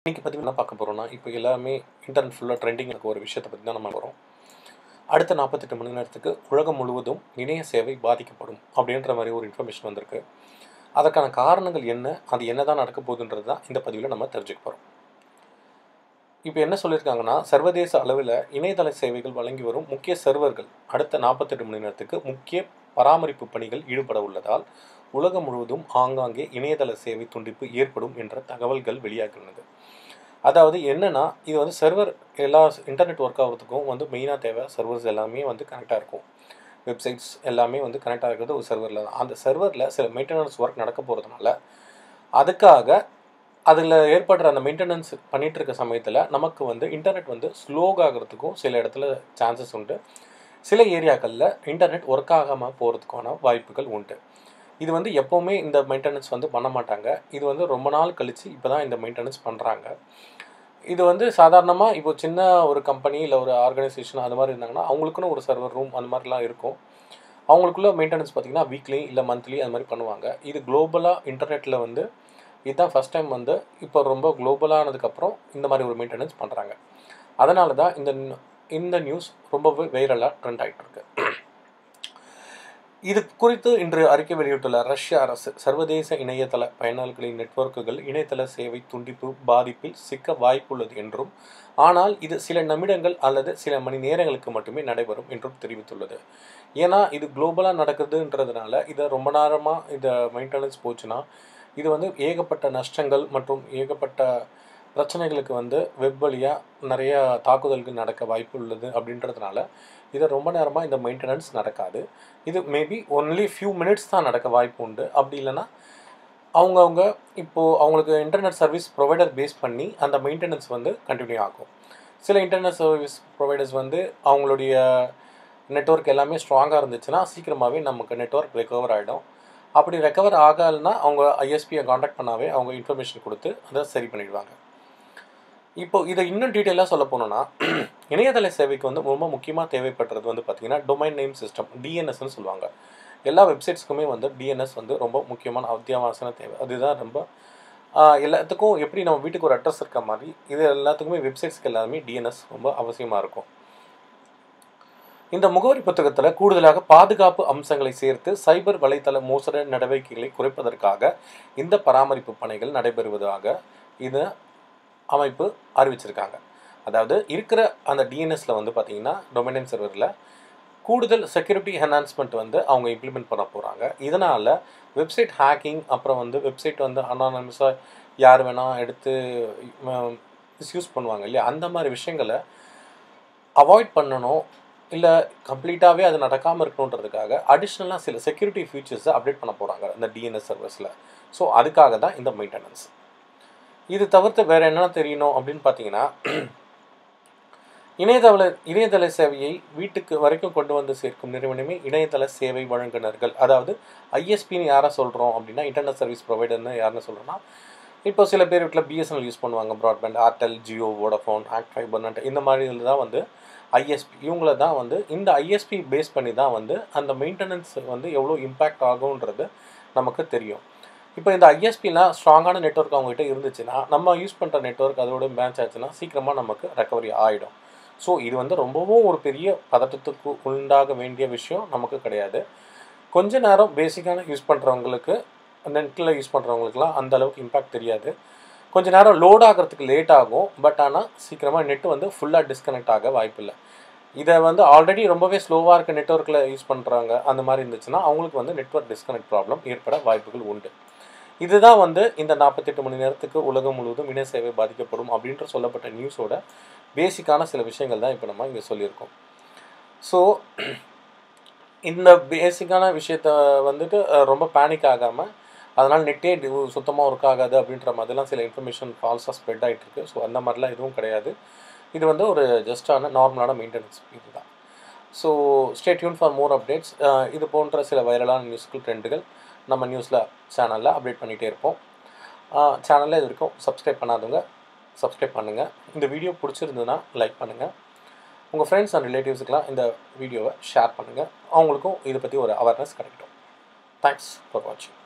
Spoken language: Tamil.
இன்றைக்கி பற்றி என்ன பார்க்க போகிறோம்னா இப்போ எல்லாமே இன்டர்நெட் ஃபுல்லாக ட்ரெண்டிங் இருக்க ஒரு விஷயத்தை பற்றி தான் நம்ம போகிறோம் அடுத்த நாற்பத்தெட்டு மணி நேரத்துக்கு உலகம் முழுவதும் இணைய சேவை பாதிக்கப்படும் அப்படின்ற மாதிரி ஒரு இன்ஃபர்மேஷன் வந்திருக்கு அதற்கான காரணங்கள் என்ன அது என்ன தான் நடக்க போகுதுன்றது தான் இந்த பதிவில் நம்ம தெரிஞ்சுக்க போகிறோம் இப்போ என்ன சொல்லியிருக்காங்கன்னா சர்வதேச அளவில் இணையதள சேவைகள் வழங்கி வரும் முக்கிய சர்வர்கள் அடுத்த நாற்பத்தெட்டு மணி நேரத்துக்கு முக்கிய பராமரிப்பு பணிகள் ஈடுபட உள்ளதால் உலகம் முழுவதும் ஆங்காங்கே இணையதள சேவை துண்டிப்பு ஏற்படும் என்ற தகவல்கள் வெளியாகியுள்ளது அதாவது என்னன்னா இது வந்து சர்வர் எல்லா இன்டர்நெட் ஒர்க் ஆகிறதுக்கும் வந்து மெயினாக தேவை சர்வர்ஸ் எல்லாமே வந்து கனெக்டாக இருக்கும் வெப்சைட்ஸ் எல்லாமே வந்து கனெக்டாக இருக்கிறது ஒரு சர்வரில் தான் அந்த சர்வரில் சில மெயின்டெனன்ஸ் ஒர்க் நடக்க போகிறதுனால அதுக்காக அதில் ஏற்படுற அந்த மெயின்டெனன்ஸ் பண்ணிகிட்டு இருக்க சமயத்தில் நமக்கு வந்து இன்டர்நெட் வந்து ஸ்லோகாகிறதுக்கும் சில இடத்துல சான்சஸ் உண்டு சில ஏரியாக்களில் இன்டர்நெட் ஒர்க் ஆகாமல் போகிறதுக்கான வாய்ப்புகள் உண்டு இது வந்து எப்போவுமே இந்த மெயின்டெனன்ஸ் வந்து பண்ண மாட்டாங்க இது வந்து ரொம்ப நாள் கழித்து இப்போ தான் இந்த மெயின்டெனன்ஸ் பண்ணுறாங்க இது வந்து சாதாரணமாக இப்போ சின்ன ஒரு கம்பெனி இல்லை ஒரு ஆர்கனைசேஷன் அது மாதிரி இருந்தாங்கன்னா அவங்களுக்குன்னு ஒரு சர்வர் ரூம் அந்த மாதிரிலாம் இருக்கும் அவங்களுக்குள்ள மெயின்டெனன்ஸ் பார்த்திங்கன்னா வீக்லி இல்லை மந்த்லி அது மாதிரி பண்ணுவாங்க இது குளோபலாக இன்டர்நெட்டில் வந்து இதுதான் ஃபஸ்ட் டைம் வந்து இப்போ ரொம்ப குளோபலானதுக்கப்புறம் இந்த மாதிரி ஒரு மெயின்டெனன்ஸ் பண்ணுறாங்க அதனால தான் இந்த இந்த நியூஸ் ரொம்பவே வைரலாக ட்ரெண்ட் ஆகிட்டு இருக்கு இது குறித்து இன்று அறிக்கை வெளியிட்டுள்ள ரஷ்ய அரசு சர்வதேச இணையதள பயனாளர்களின் நெட்வொர்க்குகள் இணையதள சேவை துண்டிப்பு பாதிப்பில் சிக்க வாய்ப்புள்ளது என்றும் ஆனால் இது சில நிமிடங்கள் அல்லது சில மணி நேரங்களுக்கு மட்டுமே நடைபெறும் என்றும் தெரிவித்துள்ளது ஏன்னா இது குளோபலாக நடக்குதுன்றதுனால இதை ரொம்ப நேரமாக இதை மெயின்டெனன்ஸ் போச்சுன்னா இது வந்து ஏகப்பட்ட நஷ்டங்கள் மற்றும் ஏகப்பட்ட பிரச்சனைகளுக்கு வந்து வெப் வழியாக நிறைய தாக்குதல்கள் நடக்க வாய்ப்பு உள்ளது அப்படின்றதுனால இதை ரொம்ப நேரமாக இந்த மெயின்டெனன்ஸ் நடக்காது இது மேபி ஒன்லி ஃபியூ மினிட்ஸ் தான் நடக்க வாய்ப்பு உண்டு அப்படி இல்லைன்னா அவங்கவுங்க இப்போது அவங்களுக்கு இன்டர்நெட் சர்வீஸ் ப்ரொவைடர் பேஸ் பண்ணி அந்த மெயின்டெனன்ஸ் வந்து கண்டினியூ ஆகும் சில இன்டர்நெட் சர்வீஸ் ப்ரொவைடர்ஸ் வந்து அவங்களுடைய நெட்ஒர்க் எல்லாமே ஸ்ட்ராங்காக இருந்துச்சுன்னா சீக்கிரமாகவே நமக்கு நெட்ஒர்க் ரெக்கவர் ஆகிடும் அப்படி ரெக்கவர் ஆகலைன்னா அவங்க ஐஎஸ்பியை காண்டாக்ட் பண்ணாவே அவங்க இன்ஃபர்மேஷன் கொடுத்து அதை சரி பண்ணிடுவாங்க இப்போ இதை இன்னும் டீட்டெயிலாக சொல்ல போனோம்னா இணையதள சேவைக்கு வந்து ரொம்ப முக்கியமாக தேவைப்படுறது வந்து பார்த்திங்கன்னா டொமைன் நேம் சிஸ்டம் டிஎன்எஸ்ன்னு சொல்லுவாங்க எல்லா வெப்சைட்ஸ்க்குமே வந்து டிஎன்எஸ் வந்து ரொம்ப முக்கியமான அத்தியாவசிய தேவை அதுதான் ரொம்ப எல்லாத்துக்கும் எப்படி நம்ம வீட்டுக்கு ஒரு அட்ரஸ் இருக்க மாதிரி இது எல்லாத்துக்குமே வெப்சைட்ஸ்க்கு எல்லாருமே டிஎன்எஸ் ரொம்ப அவசியமாக இருக்கும் இந்த முகவரி புத்தகத்தில் கூடுதலாக பாதுகாப்பு அம்சங்களை சேர்த்து சைபர் வலைத்தள மோசடி நடவடிக்கைகளை குறைப்பதற்காக இந்த பராமரிப்பு பணிகள் நடைபெறுவதாக இது அமைப்பு அறிவிச்சிருக்காங்க அதாவது இருக்கிற அந்த டிஎன்எஸில் வந்து பார்த்தீங்கன்னா டொமினன் சர்வரில் கூடுதல் செக்யூரிட்டி என்ஹான்ஸ்மெண்ட் வந்து அவங்க இம்ப்ளிமெண்ட் பண்ண போகிறாங்க இதனால் வெப்சைட் ஹேக்கிங் அப்புறம் வந்து வெப்சைட் வந்து அனானமஸாக யார் வேணால் எடுத்து மிஸ்யூஸ் பண்ணுவாங்க இல்லையா அந்த மாதிரி விஷயங்களை அவாய்ட் பண்ணணும் இல்லை கம்ப்ளீட்டாகவே அது நடக்காமல் இருக்கணுன்றதுக்காக அடிஷ்னலாக சில செக்யூரிட்டி ஃபீச்சர்ஸை அப்டேட் பண்ண போகிறாங்க இந்த டிஎன்எஸ் சர்வீஸில் ஸோ அதுக்காக தான் இந்த மெயின்டெனன்ஸ் இது தவிர்த்து வேறு என்னென்ன தெரியணும் அப்படின்னு பார்த்தீங்கன்னா இணையதள இணையதள சேவையை வீட்டுக்கு வரைக்கும் கொண்டு வந்து சேர்க்கும் நிறுவனமே இணையதள சேவை வழங்குனர்கள் அதாவது ஐஎஸ்பின்னு யாரை சொல்கிறோம் அப்படின்னா இன்டர்நெட் சர்வீஸ் ப்ரொவைடர்னு யாருன்னு சொல்கிறோன்னா இப்போ சில பேர் வீட்டில் பிஎஸ்என்எல் யூஸ் பண்ணுவாங்க broadband Airtel Jio Vodafone ACT fibernet இந்த மாதிரி இதில் தான் வந்து ஐஎஸ்பி இவங்கள தான் வந்து இந்த ஐஎஸ்பி பேஸ் பண்ணி தான் வந்து அந்த மெயின்டெனன்ஸ் வந்து எவ்வளோ இம்பேக்ட் ஆகுன்றது நமக்கு தெரியும் இப்போ இந்த ஐஎஸ்பிலாம் ஸ்ட்ராங்கான நெட்ஒர்க் அவங்ககிட்ட இருந்துச்சுன்னா நம்ம யூஸ் பண்ணுற நெட்ஒர்க் அதோட மேட்ச் ஆச்சுன்னா சீக்கிரமாக நமக்கு ரெக்கவரி ஆகிடும் ஸோ இது வந்து ரொம்பவும் ஒரு பெரிய பதட்டத்துக்கு உண்டாக வேண்டிய விஷயம் நமக்கு கிடையாது கொஞ்ச நேரம் பேசிக்கான யூஸ் பண்ணுறவங்களுக்கு நெட்டில் யூஸ் பண்ணுறவங்களுக்குலாம் அந்த அளவுக்கு இம்பேக்ட் தெரியாது கொஞ்ச நேரம் லோட் ஆகிறதுக்கு லேட் ஆகும் பட் ஆனால் சீக்கிரமாக நெட்டு வந்து ஃபுல்லாக டிஸ்கனெக்ட் ஆக வாய்ப்பில்லை இதை வந்து ஆல்ரெடி ரொம்பவே ஸ்லோவாக இருக்க நெட்ஒர்க்கில் யூஸ் பண்ணுறாங்க அந்த மாதிரி இருந்துச்சுன்னா அவங்களுக்கு வந்து நெட்ஒர்க் டிஸ்கனெக்ட் ப்ராப்ளம் ஏற்பட வாய்ப்புகள் உண்டு இதுதான் வந்து இந்த நாற்பத்தெட்டு மணி நேரத்துக்கு உலகம் முழுவதும் இணைய சேவை பாதிக்கப்படும் அப்படின்ற சொல்லப்பட்ட நியூஸோட பேசிக்கான சில விஷயங்கள் தான் இப்போ நம்ம இங்கே சொல்லியிருக்கோம் ஸோ இந்த பேசிக்கான விஷயத்த வந்துட்டு ரொம்ப பேனிக் ஆகாமல் அதனால் நெட்டே சுத்தமாக ஒர்க் ஆகாது அப்படின்ற மாதிரிலாம் சில இன்ஃபர்மேஷன் ஃபால்ஸாக ஸ்ப்ரெட் ஆகிட்டு இருக்கு ஸோ அந்த மாதிரிலாம் எதுவும் கிடையாது இது வந்து ஒரு ஜஸ்டான நார்மலான மெயின்டெனன்ஸ் இது தான் so stay tuned for more updates இது போன்ற சில வைரலான நியூஸ்கள் ட்ரெண்டுகள் நம்ம நியூஸில் சேனலில் அப்டேட் பண்ணிகிட்டே இருப்போம் சேனலில் இது வரைக்கும் சப்ஸ்கிரைப் பண்ணாதவங்க சப்ஸ்கிரைப் பண்ணுங்கள் இந்த வீடியோ பிடிச்சிருந்ததுன்னா லைக் பண்ணுங்கள் உங்கள் ஃப்ரெண்ட்ஸ் அண்ட் ரிலேட்டிவ்ஸுக்கெலாம் இந்த வீடியோவை ஷேர் பண்ணுங்கள் அவங்களுக்கும் இதை பற்றி ஒரு அவேர்னஸ் கிடைக்கட்டும் தேங்க்ஸ் ஃபார் வாட்சிங்